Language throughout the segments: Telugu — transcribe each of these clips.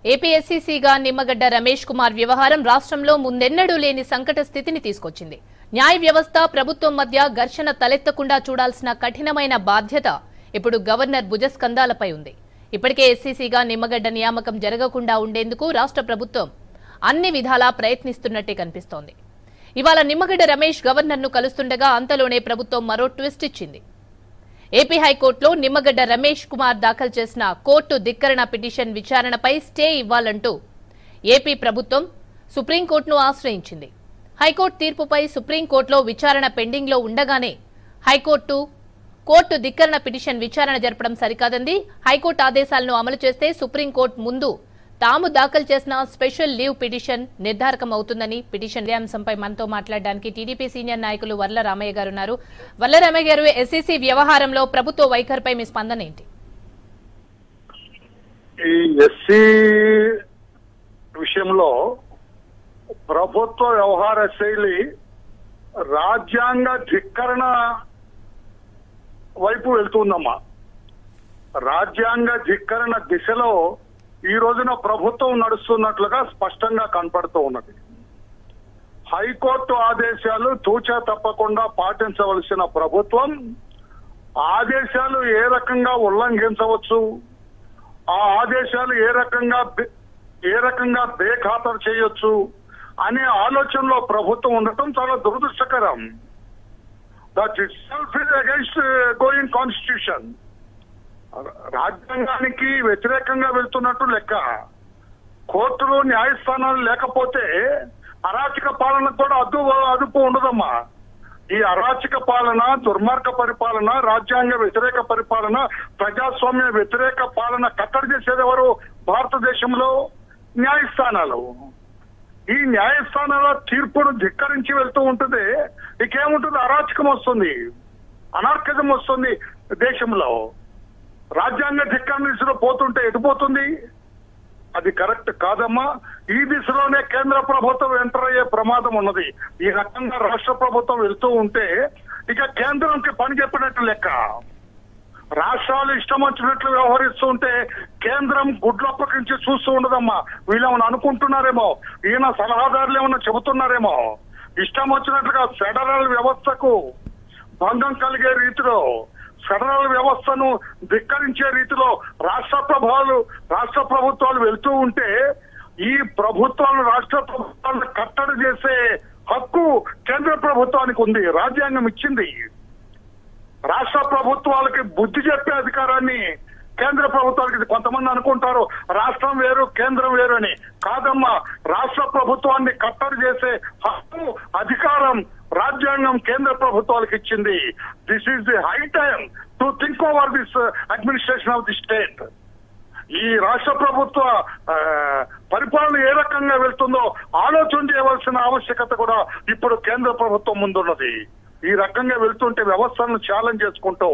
ఏపీఎస్సీసీగా నిమ్మగడ్డ రమేష్ కుమార్ వ్యవహారం రాష్ట్రంలో ముందెన్నడూ లేని సంకట స్థితిని తీసుకొచ్చింది న్యాయ వ్యవస్థ ప్రభుత్వం మధ్య ఘర్షణ తలెత్తకుండా చూడాల్సిన కఠినమైన బాధ్యత ఇప్పుడు గవర్నర్ భుజస్కంధాలపై ఉంది ఇప్పటికే ఎస్సీసీగా నిమ్మగడ్డ నియామకం జరగకుండా ఉండేందుకు రాష్ట్ర ప్రభుత్వం అన్ని విధాలా ప్రయత్నిస్తున్నట్టే కనిపిస్తోంది ఇవాళ నిమ్మగడ్డ రమేష్ గవర్నర్ను కలుస్తుండగా అంతలోనే ప్రభుత్వం మరో ట్విస్ట్ ఇచ్చింది ఏపీ హైకోర్టులో నిమ్మగడ్డ రమేష్ కుమార్ దాఖలు చేసిన కోర్టు ధిక్కరణ పిటిషన్ విచారణపై స్టే ఇవ్వాలంటూ ఏపీ ప్రభుత్వం సుప్రీంకోర్టును ఆశ్రయించింది హైకోర్టు తీర్పుపై సుప్రీంకోర్టులో విచారణ పెండింగ్లో ఉండగానే హైకోర్టు కోర్టు ధిక్కరణ పిటిషన్ విచారణ జరపడం సరికాదంది హైకోర్టు ఆదేశాలను అమలు చేస్తే సుప్రీంకోర్టు ముందు తాము దాఖలు చేసిన స్పెషల్ లీవ్ పిటిషన్ నిర్ధారకం అవుతుందని పిటిషన్ ఇదే అంశంపై మనతో మాట్లాడడానికి టీడీపీ సీనియర్ నాయకులు వర్ల రామయ్య గారు ఉన్నారు వర్ల రామయ్య గారు ఎస్సీసీ వ్యవహారంలో ప్రభుత్వ వైఖరిపై మీ స్పందన ఏంటి ఈ ఎస్సీ విషయంలో ప్రభుత్వ వ్యవహార శైలి రాజ్యాంగ ధిక్కరణ వైపు వెళ్తుందమ్మా రాజ్యాంగ ధిక్కరణ దిశలో ఈ రోజున ప్రభుత్వం నడుస్తున్నట్లుగా స్పష్టంగా కనపడుతూ ఉన్నది హైకోర్టు ఆదేశాలు తూచా తప్పకుండా పాటించవలసిన ప్రభుత్వం ఆదేశాలు ఏ రకంగా ఉల్లంఘించవచ్చు ఆ ఆదేశాలు ఏ రకంగా బే- ఏ రకంగా బేఖాతరు చేయొచ్చు అనే ఆలోచనలో ప్రభుత్వం ఉండటం చాలా దురదృష్టకరం that itself is against going constitution రాజ్యాంగానికి వ్యతిరేకంగా వెళ్తున్నట్టు లెక్క కోర్టులు న్యాయస్థానాలు లేకపోతే అరాచక పాలన కూడా అద్దు అదుపు ఉండదమ్మా ఈ అరాచక పాలన దుర్మార్గ పరిపాలన రాజ్యాంగ వ్యతిరేక పరిపాలన ప్రజాస్వామ్య వ్యతిరేక పాలన కట్టడి చేసేది ఎవరు భారతదేశంలో న్యాయస్థానాలు ఈ న్యాయస్థానాల తీర్పును ధిక్కరించి వెళ్తూ ఉంటుంది ఇకేముంటుంది అరాచకం వస్తుంది అనార్కజం వస్తుంది దేశంలో రాజ్యాంగ ధిక్కరణ దిశలో పోతుంటే ఎటుపోతుంది అది కరెక్ట్ కాదమ్మా ఈ దిశలోనే కేంద్ర ప్రభుత్వం ఎంటర్ అయ్యే ప్రమాదం ఉన్నది ఈ రకంగా రాష్ట్ర ప్రభుత్వం వెళ్తూ ఉంటే ఇక కేంద్రంకి పని చెప్పినట్టు లెక్క రాష్ట్రాలు ఇష్టం వచ్చినట్లు వ్యవహరిస్తూ ఉంటే కేంద్రం గుడ్లప్పకించి చూస్తూ ఉండదమ్మా వీళ్ళు ఏమైనా అనుకుంటున్నారేమో ఈయన సలహాదారులు ఏమైనా చెబుతున్నారేమో ఇష్టం వచ్చినట్లుగా ఫెడరల్ వ్యవస్థకు భంగం కలిగే రీతిలో ఫెడరల్ వ్యవస్థను ధిక్కరించే రీతిలో రాష్ట్ర ప్రభావాలు రాష్ట్ర ప్రభుత్వాలు వెళ్తూ ఉంటే ఈ ప్రభుత్వాలు రాష్ట్ర ప్రభుత్వాలను కట్టడి చేసే హక్కు కేంద్ర ప్రభుత్వానికి ఉంది రాజ్యాంగం ఇచ్చింది రాష్ట్ర ప్రభుత్వాలకి బుద్ధి చెప్పే అధికారాన్ని కేంద్ర ప్రభుత్వానికి కొంతమంది అనుకుంటారు రాష్ట్రం వేరు కేంద్రం వేరు అని కాదమ్మా రాష్ట్ర ప్రభుత్వాన్ని కట్టడి చేసే హక్కు అధికారం రాజ్యాంగం కేంద్ర ప్రభుత్వాలకు ఇచ్చింది this is the high time to think over this administration of the state ఈ రాష్ట్ర ప్రభుత్వ ఆ, పరిపాలన ఏ రకంగా వెళ్తుందో ఆలోచన చేయవలసిన ఆవశ్యకత కూడా ఇప్పుడు కేంద్ర ప్రభుత్వం ముందున్నది ఈ రకంగా వెళ్తుంటే వ్యవస్థలను ఛాలెంజ్ చేసుకుంటూ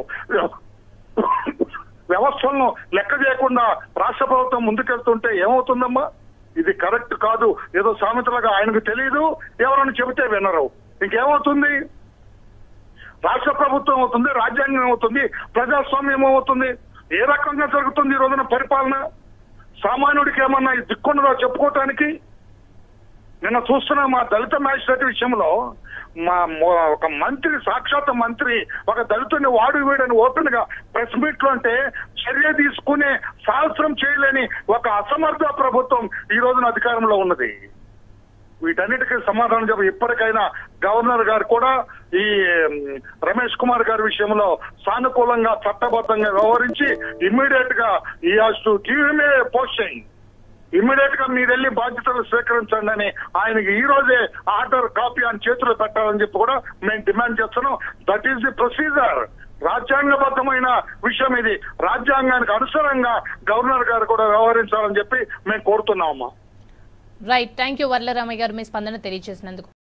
వ్యవస్థలను లెక్క చేయకుండా రాష్ట్ర ప్రభుత్వం ముందుకెళ్తుంటే ఏమవుతుందమ్మా ఇది కరెక్ట్ కాదు ఏదో సామెతలుగా ఆయనకు తెలియదు ఎవరైనా చెబితే వినరు ఇంకేమవుతుంది రాష్ట్ర ప్రభుత్వం అవుతుంది రాజ్యాంగం అవుతుంది ప్రజాస్వామ్యం అవుతుంది ఏ రకంగా జరుగుతుంది ఈ రోజున పరిపాలన సామాన్యుడికి ఏమన్నా ఈ దిక్కున్నదో చెప్పుకోవటానికి నిన్న చూస్తున్న మా దళిత మ్యాజిస్ట్రేట్ విషయంలో మా మొ- ఒక మంత్రి సాక్షాత్ మంత్రి ఒక దళితుని వాడు వీడని ఓపెన్ గా ప్రెస్ మీట్ లో అంటే చర్య తీసుకునే సాహసం చేయలేని ఒక అసమర్థ ప్రభుత్వం ఈ రోజున అధికారంలో ఉన్నది వీటన్నిటికీ సమాధానం చెప్ప ఇప్పటికైనా గవర్నర్ గారు కూడా ఈ ఉమ్, రమేష్ కుమార్ గారి విషయంలో సానుకూలంగా చట్టబద్ధంగా వ్యవహరించి ఇమ్మీడియట్ గా ఈ has to give him a posting immediate గా మీరు వెళ్ళి బాధ్యతలు స్వీకరించండి అని ఆయనకి ఈ రోజే ఆర్డర్ కాపీ అని చేతిలో పెట్టాలని చెప్పి కూడా మేము డిమాండ్ చేస్తున్నాం దట్ ఈస్ ది ప్రొసీజర్ రాజ్యాంగబద్ధమైన విషయం ఇది రాజ్యాంగానికి అనుసరంగా గవర్నర్ గారు కూడా వ్యవహరించాలని చెప్పి మేము కోరుతున్నామమ్మా right thank you Varla Ramaiah garu మీ స్పందన తెలియజేసినందుకు